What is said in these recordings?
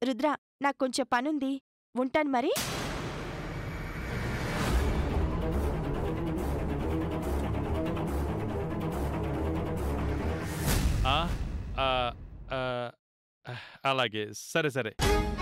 రుద్ర నాకు కొంచెం పనుంది ఉంటాను మరి ఆ, ఆ, ఆ, అలాగే సరే సరే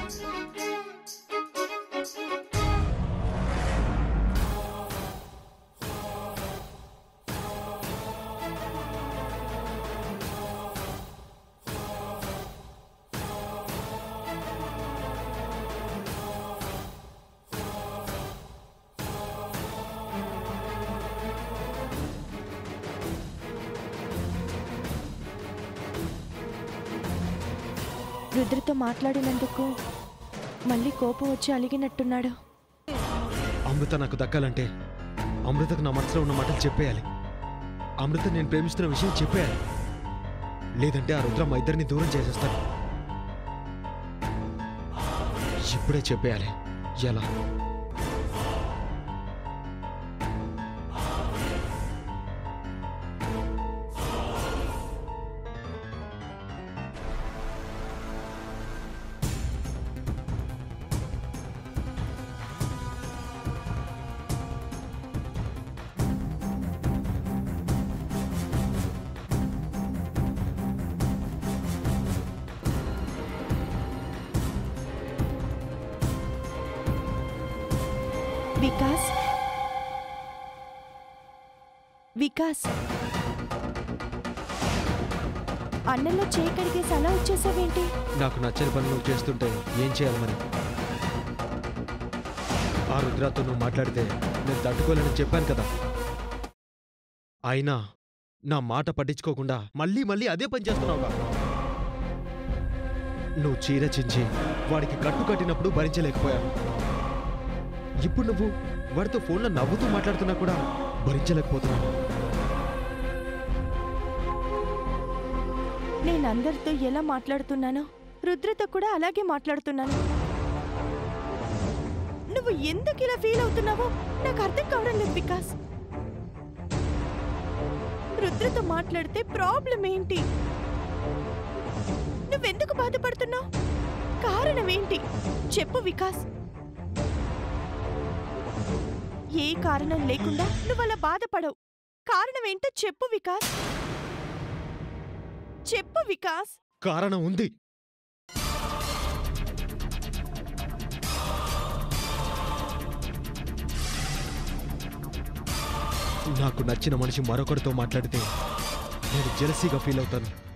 రుద్రతో మాట్లాడినందుకు మళ్ళీ కోపం వచ్చి అలిగినట్టున్నాడు అమృత నాకు దక్కాలంటే అమృతకు నా మనసులో ఉన్న మాటలు చెప్పేయాలి అమృత నేను ప్రేమిస్తున్న విషయం చెప్పేయాలి లేదంటే ఆ రుద్ర మా ఇద్దరిని దూరం చేసేస్తాడు ఇప్పుడే చెప్పేయాలి ఎలా వికాస్ వికాస్ అన్నంలో చేయి కడిగేసి అలా వచ్చేసావేంటి నాకు నచ్చని పని నువ్వు చేస్తుంటే ఏం చేయాలి మరి ఆ రుద్రాతో నువ్వు మాట్లాడితే నేను తట్టుకోలేని చెప్పాను కదా అయినా నా మాట పట్టించుకోకుండా మళ్ళీ మళ్ళీ అదే పని చేస్తున్నావుగా నువ్వు చీర చించి వాడికి కట్టు కట్టినప్పుడు భరించలేకపోయాను ఇప్పుడు నువ్వు వాడితో ఫోన్లో నవ్వుతూ మాట్లాడుతున్నా కూడా భరించలేకపోతున్నాను నేను అందరితో ఎలా మాట్లాడుతున్నానో రుద్రతో కూడా అలాగే మాట్లాడుతున్నాను నువ్వు ఎందుకు ఇలా ఫీల్ అవుతున్నావో నాకు అర్థం కావడం లేదు వికాస్ రుద్రతో మాట్లాడితే ప్రాబ్లం ఏంటి నువ్వెందుకు బాధపడుతున్నావు కారణం ఏంటి చెప్పు వికాస్ ఏ కారణం లేకుండా నువ్వు అలా బాధపడవు కారణం ఏంటో చెప్పు వికాస్ చెప్పు వికాస్ కారణం ఉంది నాకు నచ్చిన మనిషి మరొకరితో మాట్లాడితే నేను జెలసీగా ఫీల్ అవుతాను